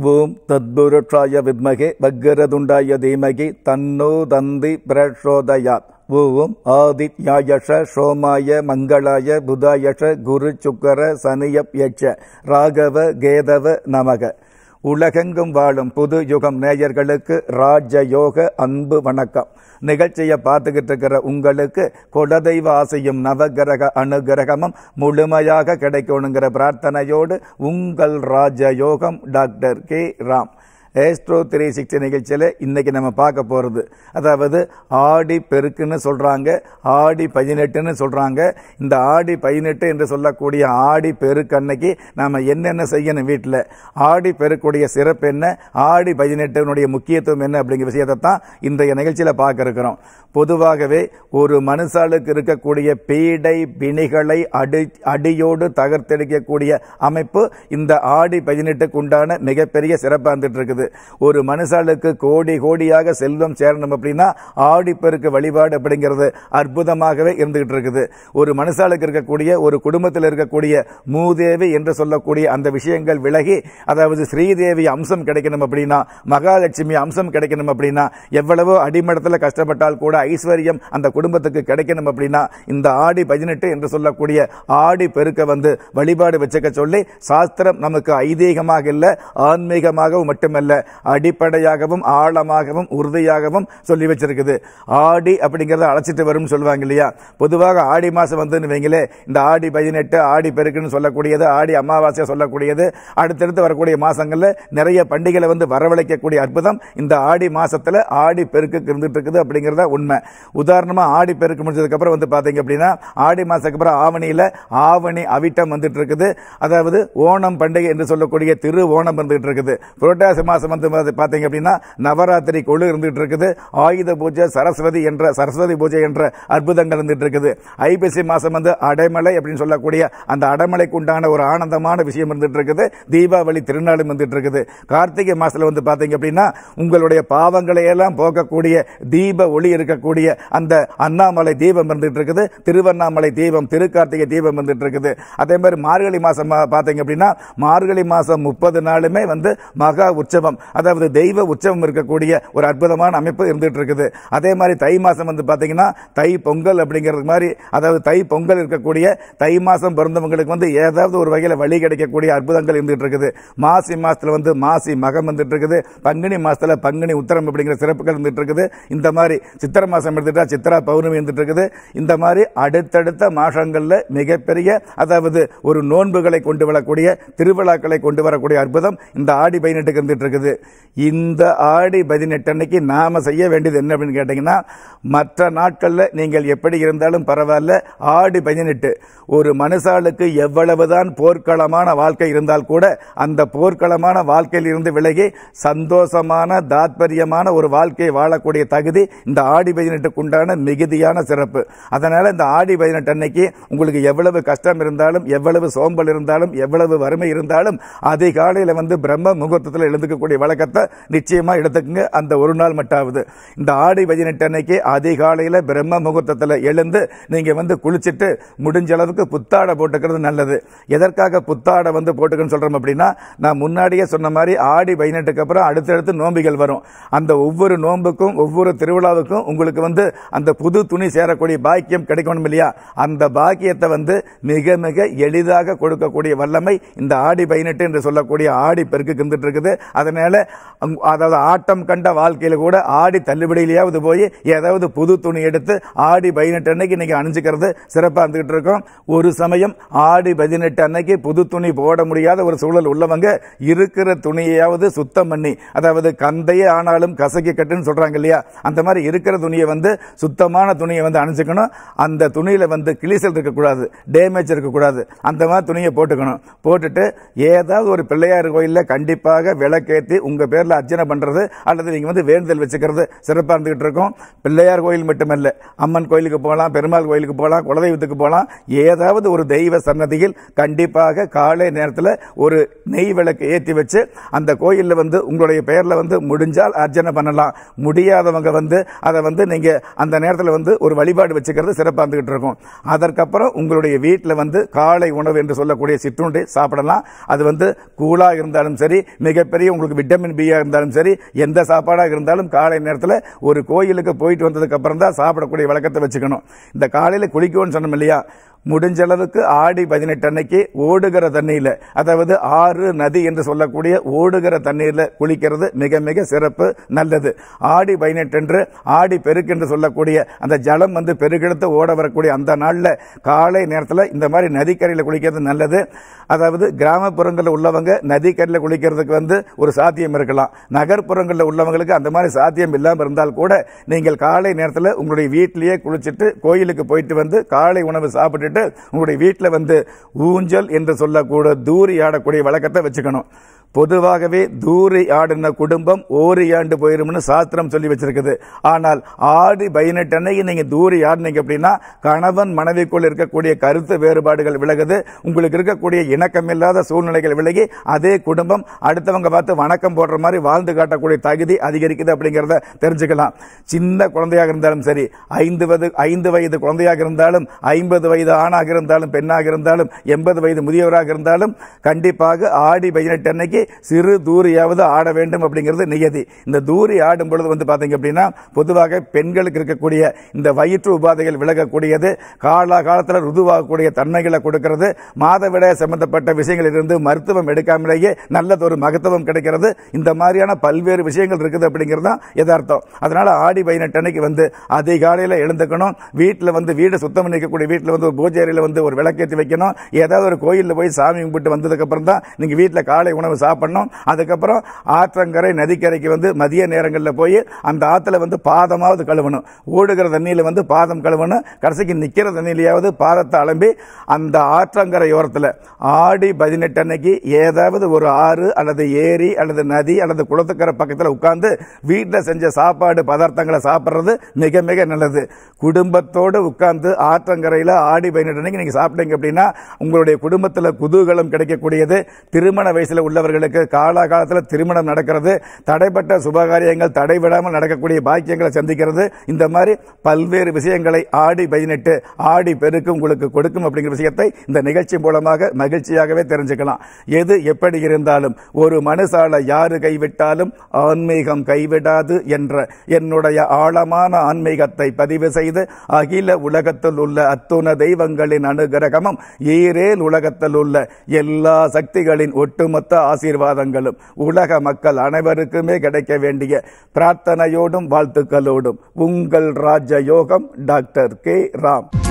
ஓம் தத்புருஷாய வித்மகே வக்கரதுண்டாய தீமகி தன்னோ தந்தி பிரச்சோதயாத் ஓம் ஆதித்யாயஷ சோமாய மங்களாய புதாயஷ குரு சுக்கர சனியப் யட்ச ராகவ கேதவ நமக உலகெங்கும் வாழும் புது யுகம் நேயர்களுக்கு ராஜயோக அன்பு வணக்கம் நிகழ்ச்சியை பார்த்துக்கிட்டு இருக்கிற உங்களுக்கு குலதெய்வ ஆசையும் நவகிரக அனுகிரகமும் முழுமையாக கிடைக்கணுங்கிற பிரார்த்தனையோடு உங்கள் Rajayogam doctor K Ram astro three sixty நிகழ்ச்சியில் இன்னைக்கு நம்ம பார்க்க போகிறது அதாவது ஆடி பெருக்குன்னு சொல்கிறாங்க ஆடி பதினெட்டுன்னு சொல்கிறாங்க இந்த ஆடி பதினெட்டு என்று சொல்லக்கூடிய ஆடி பெருக்கு அன்னைக்கு நாம் என்னென்ன செய்யணும் வீட்டில் ஆடி பெருக்குடைய சிறப்பு என்ன ஆடி பதினெட்டுனுடைய முக்கியத்துவம் என்ன அப்படிங்கிற விஷயத்தை தான் இன்றைய நிகழ்ச்சியில் பார்க்க இருக்கிறோம் பொதுவாகவே ஒரு மனுஷாளுக்கு இருக்கக்கூடிய பீடை பிணிகளை அடி அடியோடு தகர்த்தெடுக்கக்கூடிய அமைப்பு இந்த ஆடி பதினெட்டுக்கு உண்டான மிகப்பெரிய சிறப்பாக இருந்துட்டு இருக்குது ஒரு மனுஷாளுக்கு கோடி கோடியாக செல்வம் சேரணும் அப்படின்னா ஆடி பெருக்கு வழிபாடு அப்படிங்கிறது அற்புதமாகவே இருந்துகிட்டு இருக்குது ஒரு மனுஷாளுக்கு இருக்கக்கூடிய ஒரு குடும்பத்தில் இருக்கக்கூடிய மூதேவி என்று சொல்லக்கூடிய அந்த விஷயங்கள் விலகி அதாவது ஸ்ரீதேவி அம்சம் கிடைக்கணும் அப்படின்னா மகாலட்சுமி அம்சம் கிடைக்கணும் அப்படின்னா எவ்வளவோ அடிமடத்தில் கஷ்டப்பட்டால் கூட ஐஸ்வர்யம் அந்த குடும்பத்துக்கு கிடைக்கணும் அப்படின்னா இந்த ஆடி பதினெட்டு என்று சொல்லக்கூடிய ஆடி பெருக்க வந்து வழிபாடு வச்சுக்க சொல்லி சாஸ்திரம் நமக்கு ஐதீகமாக இல்லை ஆன்மீகமாகவும் மட்டுமல்ல அடிப்படையாகவும் ஆழமாகவும் உறுதியாகவும் சொல்லி வச்சிருக்குது ஆடி அப்படிங்கறத அழைச்சிட்டு வரும் சொல்லுவாங்க இல்லையா பொதுவாக ஆடி மாசம் வந்து வைங்களே இந்த ஆடி பதினெட்டு ஆடி பெருக்குன்னு சொல்லக்கூடியது ஆடி அமாவாசையா சொல்லக்கூடியது அடுத்தடுத்து வரக்கூடிய மாசங்கள்ல நிறைய பண்டிகைகளை வந்து வரவழைக்கக்கூடிய அற்புதம் இந்த ஆடி மாசத்துல ஆடி பெருக்கு இருந்துட்டு இருக்குது அப்படிங்கறத உண்மை உதாரணமா ஆடி பெருக்கு முடிஞ்சதுக்கு அப்புறம் வந்து பாத்தீங்க அப்படின்னா ஆடி மாசத்துக்கு அப்புறம் ஆவணியில ஆவணி அவிட்டம் வந்துட்டு இருக்குது அதாவது ஓணம் பண்டிகை என்று சொல்லக்கூடிய திரு ஓணம் வந்துட்டு இருக்குது புரட்டாசி மாசம் வந்து பாத்தீங்க அப்படின்னா நவராத்திரி கொழு இருந்துட்டு இருக்குது ஆயுத பூஜை சரஸ்வதி என்ற சரஸ்வதி பூஜை என்ற அற்புதங்கள் இருந்துட்டு இருக்குது ஐபிசி மாசம் வந்து அடைமலை அப்படின்னு சொல்லக்கூடிய அந்த அடைமலைக்கு உண்டான ஒரு ஆனந்தமான விஷயம் இருந்துட்டு இருக்குது தீபாவளி திருநாளும் வந்துட்டு இருக்குது கார்த்திகை மாசத்துல வந்து பாத்தீங்க அப்படின்னா உங்களுடைய பாவங்களை எல்லாம் போக்கக்கூடிய தீப ஒளி இருக்கக்கூடிய அந்த அண்ணாமலை தீபம் இருந்துட்டு இருக்குது திருவண்ணாமலை தீபம் திருக்கார்த்திகை தீபம் வந்துட்டு இருக்குது அதே மாதிரி மார்கழி மாசம் பாத்தீங்க அப்படின்னா மார்கழி மாசம் முப்பது நாளுமே வந்து மகா உற்சவம் அதாவது தெய்வ உற்சவம் இருக்கக்கூடிய ஒரு அற்புதமான அமைப்பு இருந்துட்டு இருக்குது அதே மாதிரி தை மாசம் வந்து பாத்தீங்கன்னா தை பொங்கல் அப்படிங்கிறது மாதிரி அதாவது தை பொங்கல் இருக்கக்கூடிய தை மாசம் பிறந்தவங்களுக்கு வந்து ஏதாவது ஒரு வகையில் வழி கிடைக்கக்கூடிய அற்புதங்கள் இருந்துட்டு இருக்குது மாசி மாசத்துல வந்து மாசி மகம் வந்துட்டு இருக்குது பங்குனி மாசத்துல பங்குனி உத்தரம் அப்படிங்கிற சிறப்புகள் இருந்துட்டு இருக்குது இந்த மாதிரி சித்திரை மாசம் எடுத்துட்டா சித்திரா பௌர்ணமி இருந்துட்டு இருக்குது இந்த மாதிரி அடுத்தடுத்த மாசங்கள்ல மிகப்பெரிய அதாவது ஒரு நோன்புகளை கொண்டு வரக்கூடிய திருவிழாக்களை கொண்டு வரக்கூடிய அற்புதம் இந்த ஆடி பதினெட்டுக்கு இருந்துட்டு இருக்குது இந்த ஆடி பதினெட்டு அன்னைக்கு நாம செய்ய வேண்டியது என்ன அப்படின்னு கேட்டீங்கன்னா மற்ற நாட்கள்ல நீங்கள் எப்படி இருந்தாலும் பரவாயில்ல ஆடி பதினெட்டு ஒரு மனுஷாளுக்கு எவ்வளவுதான் போர்க்களமான வாழ்க்கை இருந்தால் கூட அந்த போர்க்களமான வாழ்க்கையில் இருந்து விலகி சந்தோஷமான தாத்பரியமான ஒரு வாழ்க்கையை வாழக்கூடிய தகுதி இந்த ஆடி பதினெட்டுக்கு உண்டான மிகுதியான சிறப்பு அதனால இந்த ஆடி பதினெட்டு அன்னைக்கு உங்களுக்கு எவ்வளவு கஷ்டம் இருந்தாலும் எவ்வளவு சோம்பல் இருந்தாலும் எவ்வளவு வறுமை இருந்தாலும் அதிகாலையில் வந்து பிரம்ம முகூர்த்தத்தில் எழுந்துக்கக்கூடிய வழக்கத்தை நிச்சயமா எடுத்துக்கங்க அந்த ஒரு நாள் மட்டாவது இந்த ஆடி பதினெட்டு அன்னைக்கு அதிகாலையில் பிரம்ம முகூர்த்தத்தில் எழுந்து நீங்க வந்து குளிச்சுட்டு முடிஞ்ச அளவுக்கு புத்தாடை போட்டுக்கிறது நல்லது எதற்காக புத்தாடை வந்து போட்டுக்கன்னு சொல்றோம் அப்படின்னா நான் முன்னாடியே சொன்ன மாதிரி ஆடி பதினெட்டுக்கு அப்புறம் அடுத்தடுத்து நோம்பிகள் வரும் அந்த ஒவ்வொரு நோம்புக்கும் ஒவ்வொரு திருவிழாவுக்கும் உங்களுக்கு வந்து அந்த புது துணி சேரக்கூடிய பாக்கியம் கிடைக்கணும் இல்லையா அந்த பாக்கியத்தை வந்து மிக மிக எளிதாக கொடுக்கக்கூடிய வல்லமை இந்த ஆடி பதினெட்டு என்று சொல்லக்கூடிய ஆடி பெருக்கு இருந்துட்டு இருக்குது அதனால அதாவது ஆட்டம் கண்ட வாழ்க்கையில கூட ஆடி தள்ளுபடியிலேயாவது போய் ஏதாவது புது துணி எடுத்து ஆடி பதினெட்டு அன்னைக்கு நீங்க அணிஞ்சுக்கிறது சிறப்பா இருந்துகிட்டு இருக்கும் ஒரு சமயம் ஆடி பதினெட்டு அன்னைக்கு புது துணி போட முடியாத ஒரு சூழல் உள்ளவங்க இருக்கிற துணியையாவது சுத்தம் பண்ணி அதாவது கந்தையே ஆனாலும் கசக்கி கட்டுன்னு சொல்றாங்க இல்லையா அந்த மாதிரி இருக்கிற துணியை வந்து சுத்தமான துணியை வந்து அணிஞ்சுக்கணும் அந்த துணியில வந்து கிளிசல் இருக்கக்கூடாது டேமேஜ் இருக்கக்கூடாது அந்த மாதிரி துணியை போட்டுக்கணும் போட்டுட்டு ஏதாவது ஒரு பிள்ளையார் கோயிலில் கண்டிப்பாக விளக்கேற்றி உங்க பேர்ல அர்ச்சனை பண்றது அல்லது நீங்க வந்து வேண்டுதல் வச்சுக்கிறது சிறப்பாக இருந்துகிட்டு இருக்கும் பிள்ளையார் கோயில் மட்டுமல்ல அம்மன் கோயிலுக்கு போகலாம் பெருமாள் கோயிலுக்கு போகலாம் குலதெய்வத்துக்கு போகலாம் ஏதாவது ஒரு தெய்வ சன்னதியில் கண்டிப்பாக காலை நேரத்தில் ஒரு நெய் விளக்கு ஏற்றி வச்சு அந்த கோயிலில் வந்து உங்களுடைய பெயரில் வந்து முடிஞ்சால் அர்ச்சனை பண்ணலாம் முடியாதவங்க வந்து அதை வந்து நீங்க அந்த நேரத்தில் வந்து ஒரு வழிபாடு வச்சுக்கிறது சிறப்பாக இருந்துகிட்டு இருக்கும் அதற்கப்புறம் உங்களுடைய வீட்டில் வந்து காலை உணவு என்று சொல்லக்கூடிய சிற்றுண்டி சாப்பிடலாம் அது வந்து கூலா இருந்தாலும் சரி மிகப்பெரிய உங்களுக்கு உங்களுக்கு விட்டமின் பியா இருந்தாலும் சரி எந்த சாப்பாடாக இருந்தாலும் காலை நேரத்தில் ஒரு கோயிலுக்கு போயிட்டு வந்ததுக்கு அப்புறம் தான் சாப்பிடக்கூடிய வழக்கத்தை வச்சுக்கணும் இந்த காலையில் குளிக்கணும்னு சொன்னோம் இல்லையா முடிஞ்ச அளவுக்கு ஆடி பதினெட்டு அன்னைக்கு ஓடுகிற தண்ணீர்ல அதாவது ஆறு நதி என்று சொல்லக்கூடிய ஓடுகிற தண்ணீர்ல குளிக்கிறது மிக மிக சிறப்பு நல்லது ஆடி பதினெட்டு என்று ஆடி பெருக்கு என்று சொல்லக்கூடிய அந்த ஜலம் வந்து பெருக்கெடுத்து ஓட வரக்கூடிய அந்த நாள்ல காலை நேரத்தில் இந்த மாதிரி நதிக்கரையில் குளிக்கிறது நல்லது அதாவது கிராமப்புறங்களில் உள்ளவங்க நதிக்கரையில் குளிக்கிறதுக்கு வந்து ஒரு சாத்தியம் இருக்கலாம் நகர்ப்புறங்களில் உள்ளவங்களுக்கு அந்த மாதிரி சாத்தியம் இல்லாமல் இருந்தால் கூட நீங்கள் காலை நேரத்தில் உங்களுடைய வீட்டிலேயே குளிச்சுட்டு கோயிலுக்கு போயிட்டு வந்து காலை உணவு சாப்பிட்டுட்டு உங்களுடைய வீட்டில் வந்து ஊஞ்சல் என்று சொல்லக்கூட தூரி ஆடக்கூடிய வழக்கத்தை வச்சுக்கணும் பொதுவாகவே தூரி ஆடின குடும்பம் ஓரி ஆண்டு போயிரும்னு சாஸ்திரம் சொல்லி வச்சிருக்குது ஆனால் ஆடி பதினெட்டு அன்னைக்கு நீங்க தூரி ஆடினீங்க அப்படின்னா கணவன் மனைவிக்குள் இருக்கக்கூடிய கருத்து வேறுபாடுகள் விலகுது உங்களுக்கு இருக்கக்கூடிய இணக்கமில்லாத சூழ்நிலைகள் விலகி அதே குடும்பம் அடுத்தவங்க பார்த்து வணக்கம் போடுற மாதிரி வாழ்ந்து காட்டக்கூடிய தகுதி அதிகரிக்குது அப்படிங்கிறத தெரிஞ்சுக்கலாம் சின்ன குழந்தையாக இருந்தாலும் சரி ஐந்து வயது ஐந்து வயது குழந்தையாக இருந்தாலும் ஐம்பது வயது ஆணாக இருந்தாலும் பெண்ணாக இருந்தாலும் எண்பது வயது முதியவராக இருந்தாலும் கண்டிப்பாக ஆடி பதினெட்டு அன்னைக்கு சிறு தூரியாவது ஆட வேண்டும் அப்படிங்கிறது நியதி இந்த தூரி ஆடும் பொழுது வந்து பாத்தீங்க அப்படின்னா பொதுவாக பெண்களுக்கு இருக்கக்கூடிய இந்த வயிற்று உபாதைகள் விலகக்கூடியது கால காலத்தில் ருதுவாகக்கூடிய தன்மைகளை கொடுக்கிறது மாதவிடாய சம்பந்தப்பட்ட விஷயங்களில் இருந்து மருத்துவம் எடுக்காமலேயே நல்லதொரு மகத்துவம் கிடைக்கிறது இந்த மாதிரியான பல்வேறு விஷயங்கள் இருக்குது அப்படிங்கிறது தான் யதார்த்தம் அதனால ஆடி பதினெட்டு அன்னைக்கு வந்து அதிகாலையில் எழுந்துக்கணும் வீட்டில் வந்து வீடு சுத்தம் பண்ணிக்கக்கூடிய வீட்டில் வந்து ஒரு பூஜை அறையில் வந்து ஒரு விளக்கேற்றி வைக்கணும் ஏதாவது ஒரு கோயிலில் போய் சாமி கும்பிட்டு வந்ததுக்கு அப்புறம் தான் நீங்க வீட்டில் காலை உணவு சாப்பிடணும் அதுக்கப்புறம் ஆற்றங்கரை நதிக்கரைக்கு வந்து மதிய நேரங்களில் போய் அந்த ஆத்துல வந்து பாதமாவது கழுவணும் ஓடுகிற தண்ணியில வந்து பாதம் கழுவணும் கடைசிக்கு நிக்கிற தண்ணியிலையாவது பாதத்தை அலம்பி அந்த ஆற்றங்கரையோரத்தில் ஆடி பதினெட்டு அன்னைக்கு ஏதாவது ஒரு ஆறு அல்லது ஏரி அல்லது நதி அல்லது குளத்துக்கரை பக்கத்தில் உட்கார்ந்து வீட்டில் செஞ்ச சாப்பாடு பதார்த்தங்களை சாப்பிட்றது மிக மிக நல்லது குடும்பத்தோடு உட்கார்ந்து ஆற்றங்கரையில் ஆடி பதினெட்டு அன்னைக்கு நீங்க சாப்பிட்டீங்க அப்படின்னா உங்களுடைய குடும்பத்தில் குதூகலம் கிடைக்கக்கூடியது திருமண வயசுல உள்ளவர்களுக்கு காலாகாலத்தில் திருமணம் நடக்கிறது தடைப்பட்ட சுபகாரியங்கள் தடைவிடாமல் நடக்கக்கூடிய பாக்கியங்களை சந்திக்கிறது இந்த மாதிரி பல்வேறு விஷயங்களை ஆடி பதினெட்டு ஆடி பெருக்கு உங்களுக்கு கொடுக்கும் அப்படிங்கிற விஷயத்தை இந்த நிகழ்ச்சி மூலமாக மகிழ்ச்சியாகவே தெரிஞ்சுக்கலாம் எது எப்படி இருந்தாலும் ஒரு மனுஷால யாரு கைவிட்டாலும் ஆன்மீகம் கைவிடாது என்ற என்னுடைய ஆழமான ஆன்மீகத்தை பதிவு செய்து அகில உலகத்தில் உள்ள அத்துண தெய்வங்களின் அனுகிரகமும் ஈரேல் உலகத்தில் உள்ள எல்லா சக்திகளின் ஒட்டுமொத்த ஆசீர்வாதங்களும் உலக மக்கள் அனைவருக்குமே கிடைக்க வேண்டிய பிரார்த்தனையோடும் வாழ்த்துக்களோடும் உங்கள் ராஜ யோகம் டாக்டர் கே ராம்